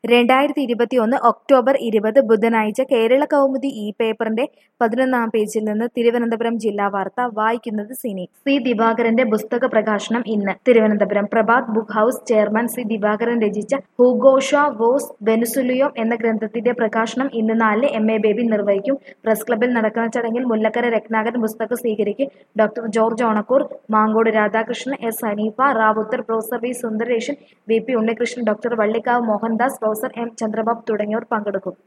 രണ്ടായിരത്തി ഇരുപത്തിയൊന്ന് ഒക്ടോബർ ഇരുപത് ബുധനാഴ്ച കേരള കൗമുദി ഈ പേപ്പറിന്റെ പതിനൊന്നാം പേജിൽ നിന്ന് തിരുവനന്തപുരം ജില്ലാ വാർത്ത വായിക്കുന്നത് സിനി സി ദിവാകരന്റെ പുസ്തക പ്രകാശനം ഇന്ന് Thiruvananthapuram Prabhat book house chairman C Divakaran രചിച്ച ഹൂഗോഷ വോസ് വെനുസുലിയോ എന്ന ഗ്രന്ഥത്തിന്റെ പ്രകാശനം ഇന്ന് നാലിന് എം എ ബേബി നിർവഹിക്കും പ്രസ് ക്ലബ്ബിൽ നടക്കുന്ന ചടങ്ങിൽ മുല്ലക്കര രത്നാകരൻ പുസ്തകം സ്വീകരിക്കും doctor George Onakkoor Mankode Radhakrishnan S Haneefa Rawther professor V Sundaresan V P Unnikrishnan doctor Vallikkavu Mohandas professor M Chandrababu തുടങ്ങിയവർ പങ്കെടുക്കും